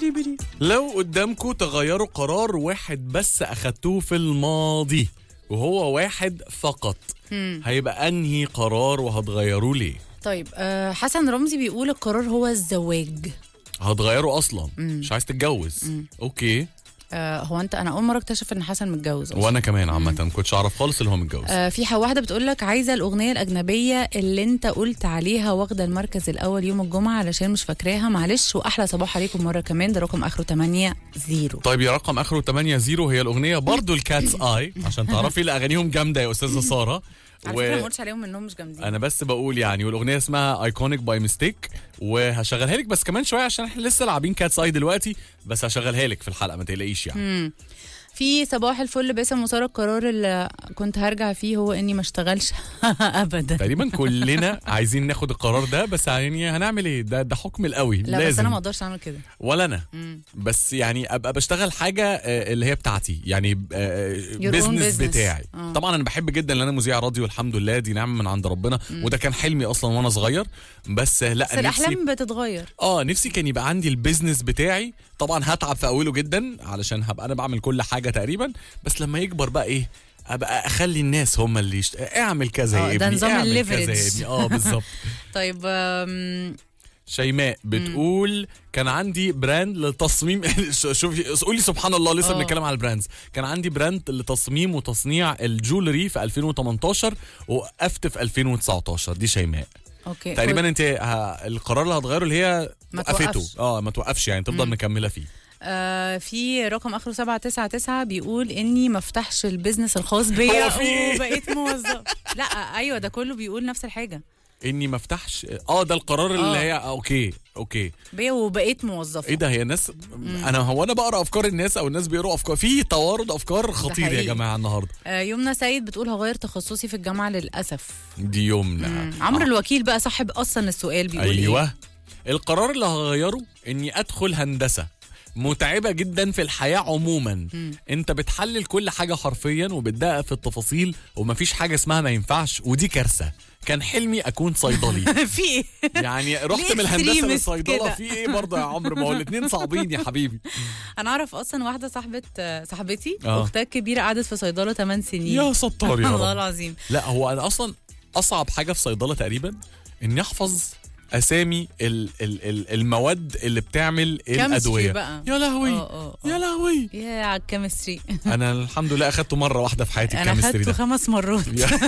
شبري لو قدامكم تغيروا قرار واحد بس اخدتوه في الماضي وهو واحد فقط هيبقى انهي قرار وهتغيروه ليه طيب آه حسن رمزي بيقول القرار هو الزواج هتغيره اصلا مش عايز تتجوز اوكي آه هو انت انا اول مره اكتشف ان حسن متجوز أصلاً. وانا كمان عامه ما كنتش اعرف خالص اللي هو متجوز آه في ح- واحده بتقول لك عايزه الاغنيه الاجنبيه اللي انت قلت عليها واخده المركز الاول يوم الجمعه علشان مش فاكراها معلش واحلى صباح عليكم مره كمان ده رقم اخره 8 0 طيب يا رقم اخره 8 0 هي الاغنيه برضو الكاتس اي عشان تعرفي لا اغانيهم جامده يا استاذه ساره على فكره ما قلتش عليهم انهم مش جامدين انا بس بقول يعني والاغنيه اسمها ايكونيك باي ميستيك وهشغلها لك بس كمان شويه عشان احنا لسه لاعبين كاتس اي دلوقتي بس هشغلها لك في الحلقه ما تقلقيش يعني في صباح الفل باسم وساره القرار اللي كنت هرجع فيه هو اني ما اشتغلش ابدا تقريبا كلنا عايزين ناخد القرار ده بس يعني هنعمل ايه ده ده حكم القوي لا لازم بس انا ما اقدرش اعمل كده ولا انا بس يعني ابقى بشتغل حاجه آه، اللي هي بتاعتي يعني own بزنس business. بتاعي آه. طبعا انا بحب جدا ان انا مذيع راديو الحمد لله دي نعمه من عند ربنا وده كان حلمي اصلا وانا صغير بس لا بس نفسي الاحلام بتتغير اه نفسي كان يبقى عندي البيزنس بتاعي طبعا هتعب في اوله جدا علشان هبقى انا بعمل كل حاجه تقريبا بس لما يكبر بقى ايه ابقى اخلي الناس هم اللي يشت... اعمل كذا آه، يا ده ابني نظام اعمل الليفرج. كذا يا ابني اه بالظبط طيب آم، شيماء بتقول كان عندي براند لتصميم شوفي قولي سبحان الله لسه آه. بنتكلم على البراندز كان عندي براند لتصميم وتصنيع الجولري في 2018 ووقفت في 2019 دي شيماء اوكي تقريبا انت ه- القرار اللي هتغيره اللي هي ما وقفته توقفش. اه ما توقفش يعني تفضل مكمله فيه آه في رقم اخره 799 بيقول اني ما افتحش البيزنس الخاص بيا هو في إيه؟ وبقيت موظف لا ايوه ده كله بيقول نفس الحاجه اني ما افتحش اه ده القرار اللي آه. هي آه، اوكي اوكي بيا وبقيت موظفه ايه ده هي الناس انا هو انا بقرا افكار الناس او الناس بيقروا افكار في توارد افكار خطير يا حقيقي. جماعه النهارده آه يمنى سيد بتقول هغير تخصصي في الجامعه للاسف دي يومنا مم. عمرو الوكيل بقى صاحب اصلا السؤال بيقول إيه؟ ايوه القرار اللي هغيره اني ادخل هندسه متعبة جدا في الحياة عموما انت بتحلل كل حاجة حرفيا وبتدقق في التفاصيل ومفيش حاجة اسمها ما ينفعش ودي كارثة كان حلمي اكون صيدلي في ايه يعني رحت ليه من الهندسة extremist للصيدلة كده؟ في ايه برضه يا عمرو ما هو الاتنين صعبين يا حبيبي انا اعرف اصلا واحده صاحبه آه، صاحبتي آه. اختها الكبيره قعدت في صيدله 8 سنين يا ستار يا والله رب العظيم لا هو انا اصلا اصعب حاجه في صيدله تقريبا اني احفظ اسامي ال ال ال المواد اللي بتعمل الادويه بقى. يا لهوي آه، آه، آه. يا لهوي يا على الكيمستري انا الحمد لله اخدته مره واحده في حياتي انا الكيمستري خدته ده خمس مرات يا-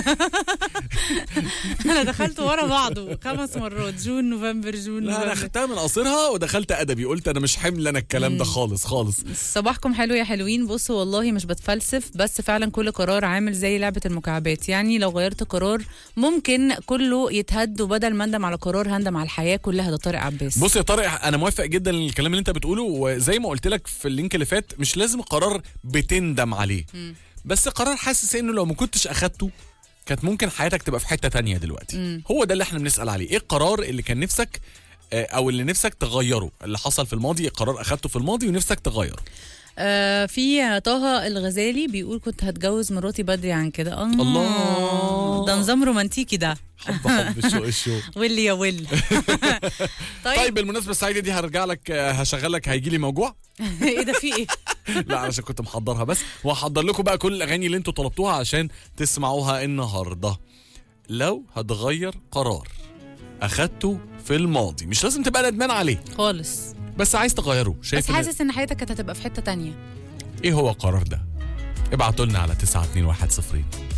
انا دخلت ورا بعضه خمس مرات جون نوفمبر جون لا انا نوفمبر خدتها من قصيرها ودخلت ادبي قلت انا مش حمل انا الكلام ده خالص خالص صباحكم حلو يا حلوين بصوا والله مش بتفلسف بس فعلا كل قرار عامل زي لعبة المكعبات يعني لو غيرت قرار ممكن كله يتهد وبدل ما اندم على قرار هندم على الحياة كلها ده طارق عباس بص يا طارق انا موافق جدا للكلام اللي انت بتقوله وزي ما قلت لك في اللينك اللي فات مش لازم قرار بتندم عليه بس قرار حاسس انه لو ما كنتش اخدته كانت ممكن حياتك تبقى في حته تانية دلوقتي هو ده اللي احنا بنسال عليه ايه القرار اللي كان نفسك آه، او اللي نفسك تغيره اللي حصل في الماضي قرار اخدته في الماضي ونفسك تغيره آه في طه الغزالي بيقول كنت هتجوز مراتي بدري عن كده آه الله. ده نظام رومانتيكي ده حب حب الشوق الشوق واللي يا ويل طيب طيب بالمناسبه السعيده دي هرجع لك آه، هشغل لك هيجي لي موجوع ايه ده في ايه لا علشان كنت محضرها بس وهحضر لكم بقى كل الاغاني اللي انتوا طلبتوها عشان تسمعوها النهارده لو هتغير قرار اخدته في الماضي مش لازم تبقى ندمان عليه خالص بس عايز تغيره شايف بس إن- حاسس ان حياتك كانت هتبقى في حتة تانية ايه هو القرار ده ابعتوا لنا على 921 صفرين